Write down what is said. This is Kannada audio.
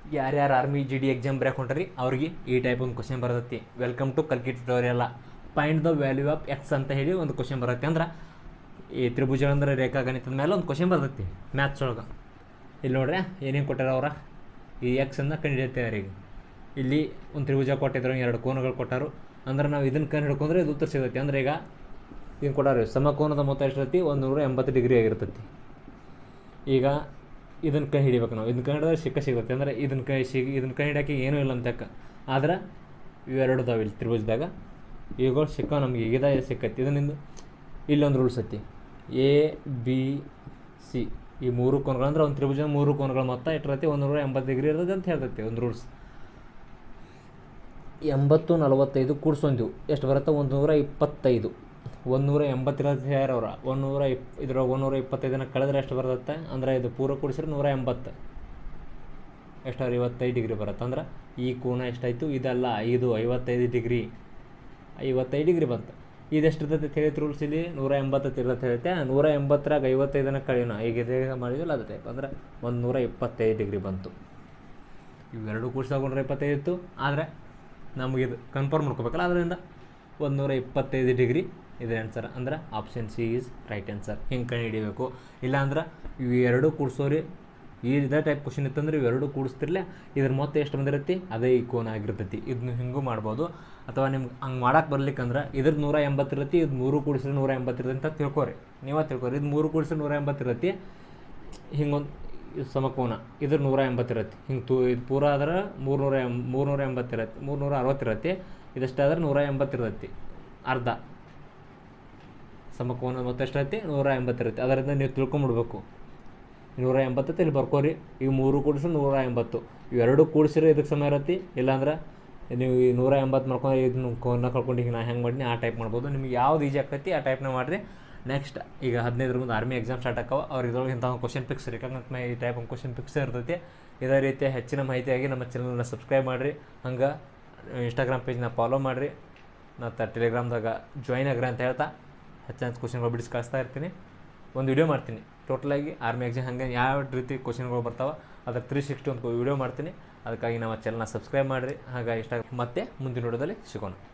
ಯಾರ್ಯಾರು ಆರ್ಮಿ ಜಿ ಡಿ ಎಕ್ಸಾಮ್ ಬರೆಯಕ್ಕೆ ಹೊಂಟ್ರಿ ಅವ್ರಿಗೆ ಈ ಟೈಪ್ ಒಂದು ಕ್ವಶನ್ ಬರ್ತೈತಿ ವೆಲ್ಕಮ್ ಟು ಕಲ್ಕಿ ಟ್ಯೂಟೋರಿಯಲ್ಲ find the value of x ಅಂತ ಹೇಳಿ ಒಂದು ಕ್ವಶನ್ ಬರುತ್ತೆ ಅಂದ್ರೆ ಈ ತ್ರಿಭುಜ ಅಂದ್ರೆ ರೇಖಾಗಣಿತದ ಮೇಲೆ ಒಂದು ಕ್ವಶನ್ ಬರ್ತೈತಿ ಮ್ಯಾಥ್ಸ್ ಒಳಗೆ ಇಲ್ಲಿ ನೋಡ್ರಿ ಏನೇನು ಕೊಟ್ಟಾರ ಅವ್ರ ಈ ಎಕ್ಸನ್ನು ಕಂಡುಹಿಡಿಯುತ್ತಾರೆ ಈಗ ಇಲ್ಲಿ ಒಂದು ತ್ರಿಭುಜ ಕೊಟ್ಟಿದ್ರು ಎರಡು ಕೋನಗಳು ಕೊಟ್ಟಾರು ಅಂದ್ರೆ ನಾವು ಇದನ್ನು ಕಂಡು ಹಿಡ್ಕೊಂಡ್ರೆ ಇದು ಉತ್ತರ ಸಿಗುತ್ತೆ ಅಂದ್ರೆ ಈಗ ಇದನ್ನು ಕೊಟ್ಟಾರ ಸಮಕೋನದ ಮೊತ್ತ ಎಷ್ಟಿರತಿ ಒಂದು ನೂರ ಎಂಬತ್ತು ಡಿಗ್ರಿ ಆಗಿರ್ತೈತಿ ಈಗ ಇದನ್ನು ಕೈ ಹಿಡಿಬೇಕು ನಾವು ಇದನ್ನ ಕೈ ಹಿಡಿದ್ರೆ ಸಿಕ್ಕ ಸಿಗುತ್ತೆ ಅಂದರೆ ಇದನ್ನ ಕೈ ಸಿಗಿ ಇದನ್ನ ಕೈ ಹಿಡಿಯೋಕೆ ಏನೂ ಇಲ್ಲ ಅಂತಕ್ಕ ಆದ್ರೆ ಇವೆರಡು ಅದಾವೆ ಇಲ್ಲಿ ತ್ರಿಭುಜದಾಗ ಇವುಗಳು ಸಿಕ್ಕ ನಮಗೆ ಈಗ ಸಿಕ್ಕೈತಿ ಇದರಿಂದ ಇಲ್ಲೊಂದು ರೂಲ್ಸ್ ಐತಿ ಎ ಬಿ ಸಿ ಈ ಮೂರು ಕೋನಗಳು ಅಂದ್ರೆ ಒಂದು ತ್ರಿಭುಜ ಮೂರು ಕೋನಗಳ ಮೊತ್ತ ಇಟ್ಟಿರತ್ತೆ ಒಂದು ನೂರ ಎಂಬತ್ತು ಡಿಗ್ರಿ ಇರ್ತದೆ ಅಂತ ಹೇಳ್ತೈತಿ ಒಂದು ರೂಲ್ಸ್ ಎಂಬತ್ತು ನಲವತ್ತೈದು ಕೂಡ್ಸೊಂದು ಎಷ್ಟು ಬರುತ್ತೆ ಒಂದು ನೂರ ಇಪ್ಪತ್ತೈದು ಒಂದು ನೂರ ಎಂಬತ್ತಿರೋದು ಯಾರವ್ರ ಒಂದು ನೂರ ಇಪ್ ಇದ್ರೊಳಗೆ ಒಂದು ನೂರ ಇಪ್ಪತ್ತೈದನ್ನ ಕಳೆದ್ರೆ ಎಷ್ಟು ಬರುತ್ತೆ ಅಂದರೆ ಇದು ಪೂರ ಕೂಡಿಸಿದ್ರೆ ನೂರ ಎಂಬತ್ತು ಎಷ್ಟು ಐವತ್ತೈದು ಡಿಗ್ರಿ ಬರುತ್ತೆ ಅಂದ್ರೆ ಈ ಕೋನ ಎಷ್ಟಾಯಿತು ಇದಲ್ಲ ಇದು ಐವತ್ತೈದು ಡಿಗ್ರಿ ಐವತ್ತೈದು ಡಿಗ್ರಿ ಬಂತು ಇದೆಷ್ಟು ಇರ್ತೈತೆ ತಿಳಿಯುತ್ತೆ ರೂಲ್ಸ್ ಇಲ್ಲಿ ನೂರ ಎಂಬತ್ತು ಇರುತ್ತೆ ಹೇಳುತ್ತೆ ನೂರ ಎಂಬತ್ತರಾಗ ಐವತ್ತೈದನ್ನ ಕಳೆಯೋಣ ಈಗ ಇದೇ ಮಾಡಿದ್ವಲ್ಲ ಅದು ಟೈಪ್ ಅಂದ್ರೆ ಒಂದು ನೂರ ಇಪ್ಪತ್ತೈದು ಡಿಗ್ರಿ ಬಂತು ಇವೆರಡು ಕೂಡಿಸಿದಾಗ ನೂರ ಇಪ್ಪತ್ತೈದು ಇತ್ತು ಆದರೆ ನಮಗಿದು ಕನ್ಫರ್ಮ್ ಮಾಡ್ಕೋಬೇಕಲ್ಲ ಅದರಿಂದ ಒಂದು ನೂರ ಇಪ್ಪತ್ತೈದು ಡಿಗ್ರಿ ಇದೆ ಆನ್ಸರ್ ಅಂದ್ರೆ option C is right answer ಹಿಂಗೆ ಕಂಡು ಹಿಡಿಬೇಕು ಇಲ್ಲಾಂದ್ರೆ ಇವು ಎರಡು ಕೂಡಿಸೋರಿ ಈ ಇದೇ ಟೈಪ್ ಕ್ವಶನ್ ಇತ್ತಂದ್ರೆ ಇವೆರಡು ಕೂಡಿಸ್ತಿರ್ಲೆ ಇದ್ರ ಮೊತ್ತ ಎಷ್ಟು ಬಂದಿರತ್ತಿ ಅದೇ ಈ ಕೋನ ಆಗಿರ್ತೈತಿ ಇದನ್ನ ಹಿಂಗೂ ಮಾಡ್ಬೋದು ಅಥವಾ ನಿಮ್ಗೆ ಹಂಗೆ ಮಾಡಕ್ಕೆ ಬರ್ಲಿಕ್ಕಂದ್ರೆ ಇದ್ರ ನೂರ ಎಂಬತ್ತಿರತ್ತಿ ಇದು ಮೂರು ಕೂಡಿಸಿದ್ರೆ ನೂರ ಎಂಬತ್ತಿರತ್ತೆ ಅಂತ ತಿಳ್ಕೊರಿ ನೀವೇ ತಿಳ್ಕೊರಿ ಇದು ಮೂರು ಕೂಡಿಸಿದ್ರೆ ನೂರ ಎಂಬತ್ತಿರತ್ತಿ ಹಿಂಗೊಂದು ಇದು ಸಮಕೋನ ಇದ್ರ ನೂರ ಎಂಬತ್ತಿರತ್ತೆ ಹಿಂಗೆ ತು ಇದು ಪೂರ ಆದ್ರೆ ಮೂರ್ನೂರ ಎಂ ಮೂರ್ನೂರ ಎಂಬತ್ತಿರತ್ತೆ ಮೂರ್ನೂರ ಅರವತ್ತಿರತ್ತೆ ಇದಷ್ಟಾದ್ರೆ ನೂರ ಎಂಬತ್ತಿರತ್ತೆ ಅರ್ಧ ಸಮಕೋನ ಮೊತ್ತ ಎಷ್ಟೈತಿ ನೂರ ಎಂಬತ್ತಿರತ್ತೆ ಅದರಿಂದ ನೀವು ತಿಳ್ಕೊಂಬಿಡ್ಬೇಕು ನೂರ ಎಂಬತ್ತೈತೆ ಇಲ್ಲಿ ಬರ್ಕೋರಿ ಈಗ ಮೂರು ಕೂಡಿಸಿ ನೂರ ಎಂಬತ್ತು ಇವೆರಡು ಕೂಡಿಸಿದ್ರೆ ಇದಕ್ಕೆ ಸಮಯ ಇರತ್ತೆ ಇಲ್ಲಾಂದ್ರೆ ನೀವು ಈ ನೂರ ಎಂಬತ್ತು ಮಾಡ್ಕೊಂಡು ಇದನ್ನ ಕೋನ ಕಳ್ಕೊಂಡು ಈಗ ನಾ ಹೆಂಗೆ ಮಾಡೀನಿ ಆ ಟೈಪ್ ಮಾಡ್ಬೋದು ನಿಮ್ಗೆ ಯಾವ್ದು ಈಜಿ ಆಕೈತಿ ಆ ಟೈಪ್ನ ಮಾಡಿರಿ ನೆಕ್ಸ್ಟ್ ಈಗ ಹದಿನೈದರ ಮುಂದೆ ಆರ್ಮಿ ಎಕ್ಸಾಮ್ ಸ್ಟಾರ್ಟ್ ಆಕಾವ ಅವ್ರು ಇದ್ರೊಳಗೆ ಇಂಥ ಕ್ವಶನ್ ಪಿಕ್ಸ್ ರಿಕಗ್ನತ್ ಈ ಟೈಪ್ ಒಂದು ಕ್ವಶನ್ ಪಿಕ್ಸ್ ಇರ್ತೈತಿ ಇದೇ ರೀತಿಯ ಹೆಚ್ಚಿನ ಮಾಹಿತಿಯಾಗಿ ನಮ್ಮ ಚಾನಲ್ನ ಸಬ್ಸ್ಕ್ರೈಬ್ ಮಾಡಿರಿ ಹಂಗೆ ಇನ್ಸ್ಟಾಗ್ರಾಮ್ ಪೇಜ್ನ ಫಾಲೋ ಮಾಡಿರಿ ಮತ್ತು ಟೆಲಿಗ್ರಾಮ್ದಾಗ ಜಾಯ್ನ್ ಆಗ್ರಿ ಅಂತ ಹೇಳ್ತಾ ಹೆಚ್ಚಿನ ಕ್ವಶನ್ಗಳು ಬಿಡಿಸಿ ಕಳಿಸ್ತಾ ಇರ್ತೀನಿ ಒಂದು ವಿಡಿಯೋ ಮಾಡ್ತೀನಿ ಟೋಟಲಾಗಿ ಆರ್ಮಿ ಎಕ್ಸಾಮ್ ಹಂಗೆ ಯಾವ ರೀತಿ ಕ್ವಶನ್ಗಳು ಬರ್ತಾವೆ ಅದ್ರ ತ್ರೀ ಸಿಕ್ಸ್ಟಿ ಒಂದು ವಿಡಿಯೋ ಮಾಡ್ತೀನಿ ಅದಕ್ಕಾಗಿ ನಮ್ಮ ಚಾನಲ್ನ ಸಬ್ಸ್ಕ್ರೈಬ್ ಮಾಡಿರಿ ಹಾಗೆ ಇಷ್ಟ ಮತ್ತೆ ಮುಂದಿನ ವಿಡಿಯೋದಲ್ಲಿ ಸಿಗೋಣ